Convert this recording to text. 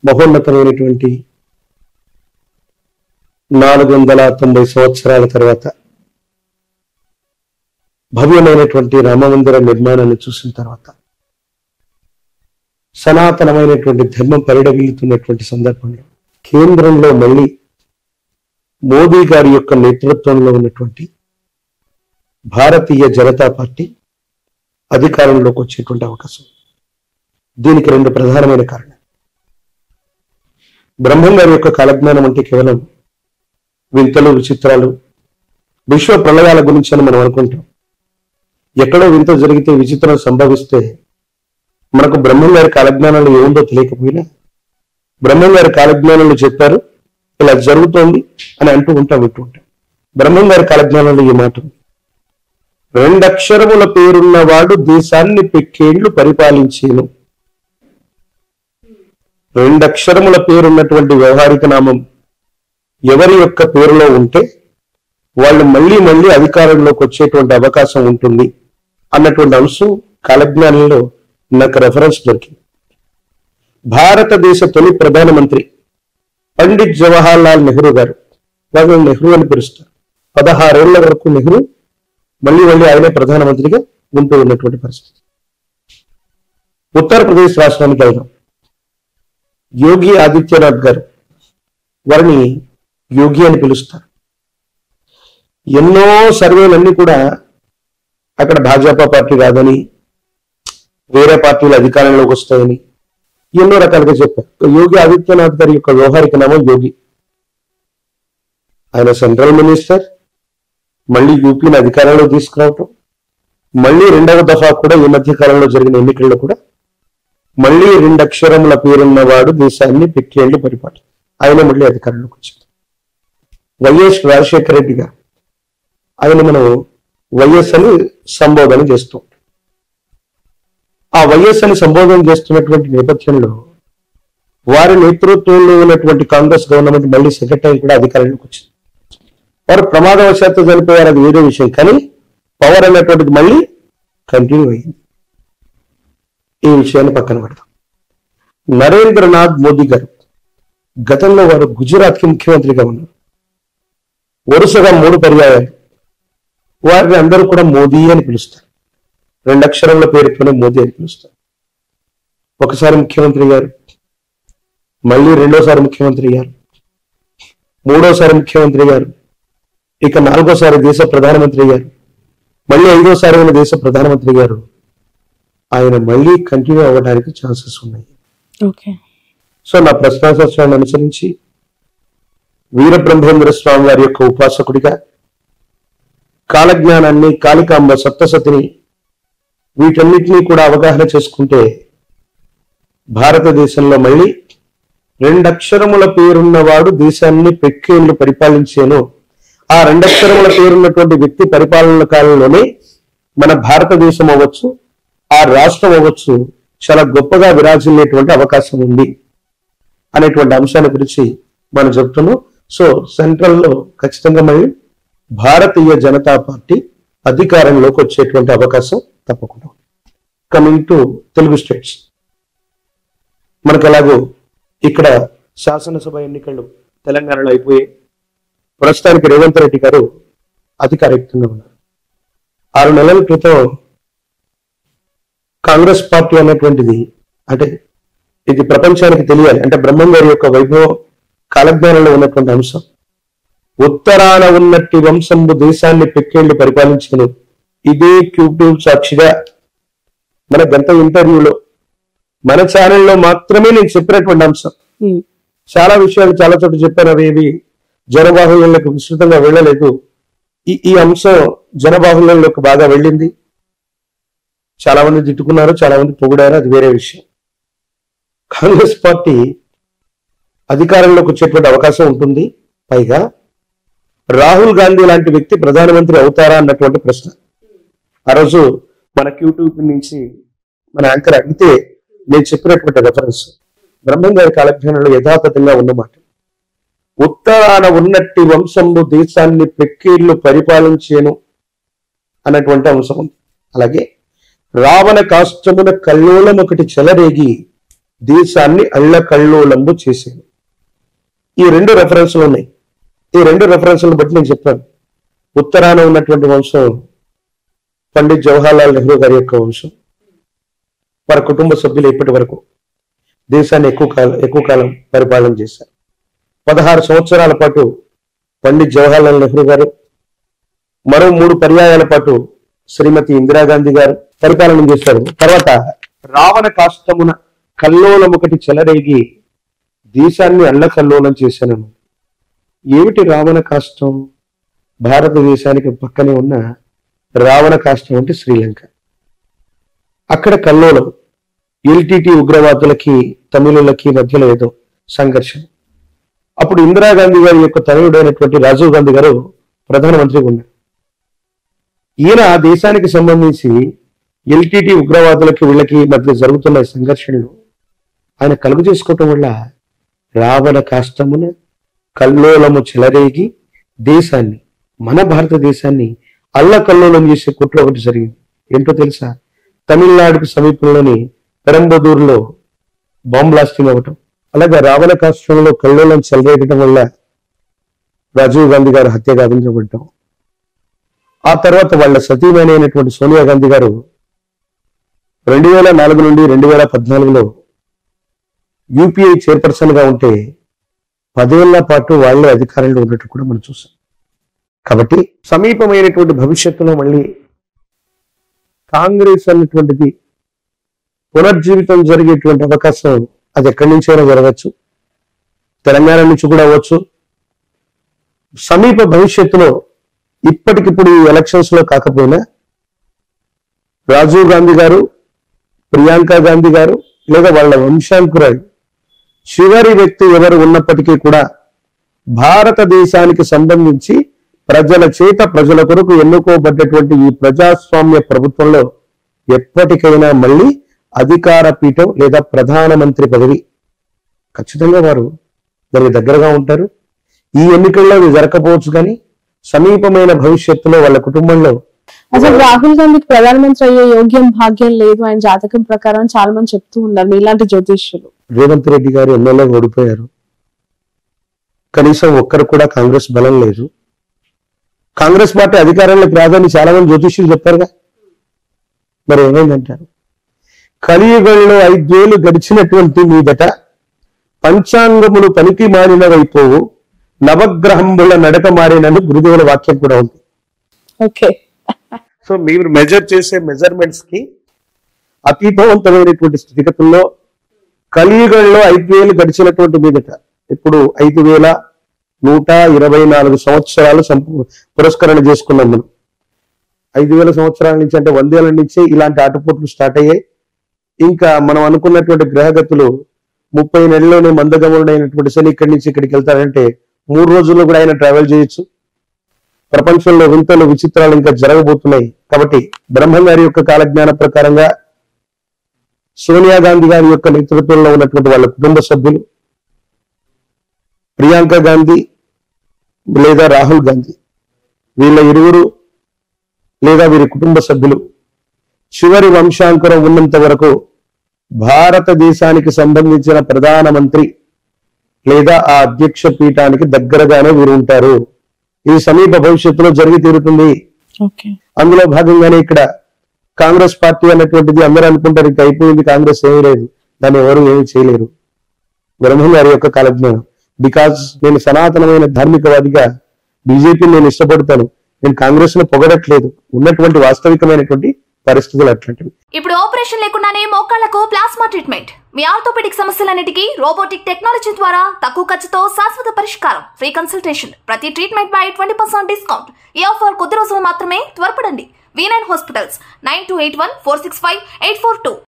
మహోన్నతమైనటువంటి నాలుగు వందల తొంభై సంవత్సరాల తర్వాత భవ్యమైనటువంటి రామమందిర నిర్మాణాన్ని చూసిన తర్వాత సనాతనమైనటువంటి ధర్మం పరిడవిల్లుతున్నటువంటి సందర్భంలో కేంద్రంలో మళ్ళీ మోదీ గారి యొక్క నేతృత్వంలో ఉన్నటువంటి భారతీయ జనతా పార్టీ అధికారంలోకి వచ్చేటువంటి అవకాశం ఉంది. దీనికి రెండు ప్రధానమైన కారణాలు బ్రహ్మం గారి యొక్క కాలజ్ఞానం అంటే కేవలం వింతలు విచిత్రాలు విశ్వ ప్రళయాల గురించి అని మనం అనుకుంటాం ఎక్కడో వింత జరిగితే విచిత్రం సంభవిస్తే మనకు బ్రహ్మం గారి కాలజ్ఞానంలో ఏముందో తెలియకపోయినా బ్రహ్మం గారి కాలజ్ఞానంలో చెప్పారు ఇలా జరుగుతోంది అని అంటూ ఉంటాం వింటూ ఉంటాం బ్రహ్మం గారి కాలజ్ఞానంలో ఈ మాట ఉంది. రెండక్షరముల పేరున్నవాడు దేశాన్ని పెక్కేళ్లు పరిపాలించేను రెండక్షరముల పేరున్నటువంటి వ్యవహారిక నామం ఎవరి యొక్క పేరులో ఉంటే వాళ్ళు మళ్ళీ మళ్ళీ అధికారంలోకి వచ్చేటువంటి అవకాశం ఉంటుంది అన్నటువంటి అంశం కాలజ్ఞానంలో నాకు రెఫరెన్స్ దొరికింది భారతదేశ తొలి ప్రధానమంత్రి పండిత్ జవహర్ లాల్ నెహ్రూ గారు వాళ్ళు నెహ్రూ అని పిలుస్తారు పదహారేళ్ల వరకు నెహ్రూ మళ్ళీ మళ్ళీ ఆయనే ప్రధానమంత్రిగా ఉంటూ ఉన్నటువంటి పరిస్థితి ఉత్తరప్రదేశ్ రాష్ట్రానికి వెళ్దాం యోగి ఆదిత్యనాథ్ గారు వారిని యోగి అని పిలుస్తారు ఎన్నో సర్వేలన్నీ కూడా అక్కడ భాజపా పార్టీ రాదని వేరే పార్టీలు అధికారంలోకి వస్తాయని ఎన్నో రకాలుగా చెప్పారు యోగి ఆదిత్యనాథ్ గారి యొక్క వ్యవహారిక నామం యోగి ఆయన సెంట్రల్ మినిస్టర్ మళ్ళీ యూపీని అధికారంలో తీసుకురావటం మళ్ళీ రెండవ దఫా కూడా ఈ మధ్య కాలంలో జరిగిన ఎన్నికల్లో కూడా మళ్ళీ రెండు అక్షరముల పేరున్నవాడు దేశాన్ని పెట్టేళ్ళు పరిపాటి ఆయన మళ్ళీ అధికారంలోకి వచ్చాడు వైఎస్ రాజశేఖర రెడ్డి గారు ఆయన మనం వైఎస్ అని సంబోధన చేస్తూ ఉంటాం. ఆ వైఎస్ అని సంబోధన చేస్తున్నటువంటి నేపథ్యంలో వారి నేతృత్వంలో ఉన్నటువంటి కాంగ్రెస్ గవర్నమెంట్ మళ్ళీ సెకండ్ టైం కూడా అధికారంలోకి వచ్చింది వారు ప్రమాదవశాత్తు చనిపోయారు అది వేరే విషయం కానీ పవర్ అనేటువంటిది మళ్ళీ కంటిన్యూ అయింది ఈ విషయాన్ని పక్కన పెడతాం నరేంద్రనాథ్ మోదీ గారు గతంలో వారు గుజరాత్ కి ముఖ్యమంత్రిగా ఉన్నారు వరుసగా మూడు పర్యాయాలు వారిని అందరూ కూడా మోదీ అని పిలుస్తారు రెండు అక్షరముల పేరుతోనే మోదీ అని పిలుస్తారు ఒకసారి ముఖ్యమంత్రి గారు మళ్ళీ రెండోసారి ముఖ్యమంత్రి గారు మూడోసారి ముఖ్యమంత్రి గారు ఇక నాలుగోసారి దేశ ప్రధానమంత్రి గారు మళ్ళీ ఐదోసారి అయిన దేశ ప్రధానమంత్రి గారు ఆయన మళ్ళీ కంటిన్యూ అవ్వడానికి ఛాన్సెస్ ఉన్నాయి ఓకే సో నా ప్రశ్నాశాస్త్రాన్ని అనుసరించి వీరబ్రహ్మేంద్ర స్వామి వారి యొక్క ఉపాసకుడిగా కాలజ్ఞానాన్ని కాళికాంబ సప్తసతిని వీటన్నిటినీ కూడా అవగాహన చేసుకుంటే భారతదేశంలో మళ్ళీ రెండక్షరముల పేరున్నవాడు దేశాన్ని పెక్కేళ్లు పరిపాలించేను ఆ రెండక్షరముల పేరున్నటువంటి వ్యక్తి పరిపాలన కాలంలోనే మన భారతదేశం అవ్వచ్చు ఆ రాష్ట్రం అవ్వచ్చు చాలా గొప్పగా విరాజిల్లేటువంటి అవకాశం ఉంది అనేటువంటి అంశాన్ని గురించి మనం చెప్తున్నాం సో సెంట్రల్ లో ఖచ్చితంగా మళ్ళీ భారతీయ జనతా పార్టీ అధికారంలోకి వచ్చేటువంటి అవకాశం తప్పకుండా కమింగ్ టు తెలుగు స్టేట్స్ మనకు ఎలాగో ఇక్కడ శాసనసభ ఎన్నికలు తెలంగాణలో అయిపోయాయి ప్రస్తుతానికి రేవంత్ రెడ్డి గారు అధికారికంగా ఉన్నారు ఆరు నెలల క్రితం కాంగ్రెస్ పార్టీ అనేటువంటిది అంటే ఇది ప్రపంచానికి తెలియాలి అంటే బ్రహ్మం గారి యొక్క వైభవం కాలజ్ఞానంలో ఉన్నటువంటి అంశం ఉత్తరాన ఉన్నట్టి వంశంబు దేశాన్ని పెక్కేళ్లు పరిపాలించను ఇదే క్యూట్యూబ్ సాక్షిగా మన గంట ఇంటర్వ్యూలో మన ఛానల్లో మాత్రమే నేను చెప్పినటువంటి అంశం ఉమ్, చాలా విషయాలు చాలా చోట్ల చెప్పాను అవి ఏవి జనబాహుళ్యంలోకి విస్తృతంగా వెళ్ళలేదు ఈ ఈ అంశం జనబాహుళ్యంలోకి బాగా వెళ్ళింది చాలా మంది తిట్టుకున్నారు చాలా మంది పొగిడారు అది వేరే విషయం కాంగ్రెస్ పార్టీ అధికారంలోకి వచ్చేటువంటి అవకాశం ఉంటుంది పైగా రాహుల్ గాంధీ లాంటి వ్యక్తి ప్రధానమంత్రి అవుతారా అన్నటువంటి ప్రశ్న ఆ రోజు మన యూట్యూబ్ నుంచి మన యాంకర్ అడిగితే నేను చెప్పినటువంటి రెఫరెన్స్ బ్రహ్మం గారి కాలజ్ఞానంలో యథాతథంగా ఉన్నమాట ఉత్తరాన ఉన్నట్టి వంశంబు దేశాన్ని పెక్కేళ్లు పరిపాలించేను అన్నటువంటి అంశం ఉంది అలాగే రావణ కాష్టమున కల్లోలం ఒకటి చెలరేగి దేశాన్ని అల్లకల్లోలంబు చేసేది ఈ రెండు రెఫరెన్స్లు ఉన్నాయి ఈ రెండు రెఫరెన్స్లను బట్టి నేను చెప్పాను ఉత్తరాన ఉన్నటువంటి వంశం పండిత్ జవహర్లాల్ నెహ్రూ గారి యొక్క వంశం వారి కుటుంబ సభ్యులు ఇప్పటి వరకు దేశాన్ని ఎక్కువ కాలం ఎక్కువ కాలం పరిపాలన చేశారు పదహారు సంవత్సరాల పాటు పండిత్ జవహర్లాల్ నెహ్రూ గారు మరో మూడు పర్యాయాల పాటు శ్రీమతి ఇందిరాగాంధీ గారు పరిపాలన చేశారు తర్వాత రావణ కాష్టమున కల్లోలం ఒకటి చెలరేగి దేశాన్ని అల్లకల్లోలం చేశాను ఏమిటి రావణ కాష్టం భారతదేశానికి పక్కనే ఉన్న రావణ కాష్టం అంటే శ్రీలంక అక్కడ కల్లోలం ఎల్టీటీ ఉగ్రవాదులకి తమిళులకి మధ్యలో ఏదో సంఘర్షణ అప్పుడు ఇందిరాగాంధీ గారి యొక్క తనయుడైనటువంటి రాజీవ్ గాంధీ గారు ప్రధానమంత్రిగా ఉన్నారు ఈయన ఆ దేశానికి సంబంధించి ఎల్టీటీ ఉగ్రవాదులకి వీళ్ళకి మధ్య జరుగుతున్న ఈ సంఘర్షణలు ఆయన కలుగు చేసుకోవటం వల్ల రావణ కాష్టమున కల్లోలము చెలరేగి దేశాన్ని మన భారతదేశాన్ని అల్లకల్లోలం చేసే కుట్ర ఒకటి జరిగింది ఏంటో తెలుసా తమిళనాడుకు సమీపంలోని పెరంబదూరులో బాంబ్ బ్లాస్టింగ్ అవ్వటం అలాగే రావణ కాష్టంలో కల్లోలం చెలరేగటం వల్ల రాజీవ్ గాంధీ గారు హత్య గావించబడటం ఆ తర్వాత వాళ్ళ సతీమణి అయినటువంటి సోనియా గాంధీ గారు రెండు వేల నాలుగు నుండి రెండు వేల పద్నాలుగులో యూపీఐ చైర్పర్సన్ గా ఉంటే పదేళ్ల పాటు వాళ్ళే అధికారంలో ఉన్నట్టు కూడా మనం చూసాం కాబట్టి సమీపమైనటువంటి భవిష్యత్తులో మళ్ళీ కాంగ్రెస్ అన్నటువంటిది పునర్జీవితం జరిగేటువంటి అవకాశం అది ఎక్కడి నుంచైనా జరగచ్చు తెలంగాణ నుంచి కూడా అవ్వచ్చు సమీప భవిష్యత్తులో ఇప్పటికిప్పుడు ఈ ఎలక్షన్స్ లో కాకపోయినా రాజీవ్ గాంధీ గారు ప్రియాంక గాంధీ గారు లేదా వాళ్ళ వంశాంకురాలు చివరి వ్యక్తి ఎవరు ఉన్నప్పటికీ కూడా భారతదేశానికి సంబంధించి ప్రజల చేత ప్రజల కొరకు ఎన్నుకోబడ్డటువంటి ఈ ప్రజాస్వామ్య ప్రభుత్వంలో ఎప్పటికైనా మళ్ళీ అధికార పీఠం లేదా ప్రధానమంత్రి పదవి ఖచ్చితంగా వారు దానికి దగ్గరగా ఉంటారు ఈ ఎన్నికల్లో ఇది జరగకపోవచ్చు కానీ సమీపమైన భవిష్యత్తులో వాళ్ళ కుటుంబంలో అసలు రాహుల్ గాంధీకి ప్రధానమంత్రి అయ్యే యోగ్యం భాగ్యం లేదు ఆయన జాతకం ప్రకారం చాలా మంది చెప్తూ ఉన్నారు మీలాంటి జ్యోతిష్యులు రేవంత్ రెడ్డి గారు ఎమ్మెల్యేగా ఓడిపోయారు కనీసం ఒక్కరు కూడా కాంగ్రెస్ బలం లేదు కాంగ్రెస్ పార్టీ అధికారంలోకి రాదని చాలా మంది జ్యోతిష్యులు చెప్పారుగా మరి ఏమైందంటారు కలియుగంలో ఐదేళ్లు గడిచినటువంటి మీదట పంచాంగములు పనికి మారినవైపోవు నవగ్రహముల నడక మారినని గురుదేవుల వాక్యం కూడా ఉంది ఓకే సో మీరు మెజర్ చేసే మెజర్మెంట్స్ కి అతీతవంతమైనటువంటి స్థితిగతుల్లో కలియుగంలో ఐదు వేలు గడిచినటువంటి మీదట ఇప్పుడు ఐదు వేల నూట ఇరవై నాలుగు సంవత్సరాలు సంపూ- పురస్కరణ చేసుకున్నాం మనం ఐదు వేల సంవత్సరాల నుంచి అంటే వందేళ్ల నుంచే ఇలాంటి ఆటపోట్లు స్టార్ట్ అయ్యాయి ఇంకా మనం అనుకున్నటువంటి గ్రహగతులు ముప్పై నెలల్లోనే మందగమనుడైనటువంటి శని ఇక్కడి నుంచి ఇక్కడికి వెళ్తాడంటే మూడు రోజుల్లో కూడా ఆయన ట్రావెల్ చేయొచ్చు ప్రపంచంలో వింతలు విచిత్రాలు ఇంకా జరగబోతున్నాయి కాబట్టి బ్రహ్మం గారి యొక్క కాలజ్ఞాన ప్రకారంగా సోనియా గాంధీ గారి యొక్క నేతృత్వంలో ఉన్నటువంటి వాళ్ళ కుటుంబ సభ్యులు ప్రియాంక గాంధీ లేదా రాహుల్ గాంధీ వీళ్ళ ఇరువురు లేదా వీరి కుటుంబ సభ్యులు చివరి వంశాంకురం ఉన్నంత వరకు భారతదేశానికి సంబంధించిన ప్రధానమంత్రి లేదా ఆ అధ్యక్ష పీఠానికి దగ్గరగానే వీరు ఉంటారు ఇది సమీప భవిష్యత్తులో జరిగి తీరుతుంది ఓకే అందులో భాగంగానే ఇక్కడ కాంగ్రెస్ పార్టీ అన్నటువంటిది అందరూ అనుకుంటారు ఇంకా అయిపోయింది కాంగ్రెస్ ఏమీ లేదు దాన్ని ఎవరు ఏమీ చేయలేరు బ్రహ్మం గారి యొక్క కాలజ్ఞానం బికాజ్ నేను సనాతనమైన ధార్మికవాదిగా బీజేపీని నేను ఇష్టపడతాను నేను కాంగ్రెస్ ను పొగడట్లేదు ఉన్నటువంటి వాస్తవికమైనటువంటి పరిస్థితులు అట్లాంటివి ఇప్పుడు ఆపరేషన్ లేకుండానే మోకాళ్లకు ప్లాస్మా ట్రీట్మెంట్ మీ ఆర్థోపెడిక్ సమస్యలన్నిటికీ రోబోటిక్ టెక్నాలజీ ద్వారా తక్కువ ఖర్చుతో శాశ్వత పరిష్కారం ఫ్రీ కన్సల్టేషన్ ప్రతి ట్రీట్మెంట్ పై ట్వంటీ పర్సెంట్ డిస్కౌంట్ ఈ ఆఫర్ కొద్ది రోజులు మాత్రమే త్వరపడండి V nine hospitals nine two eight one four six five eight four two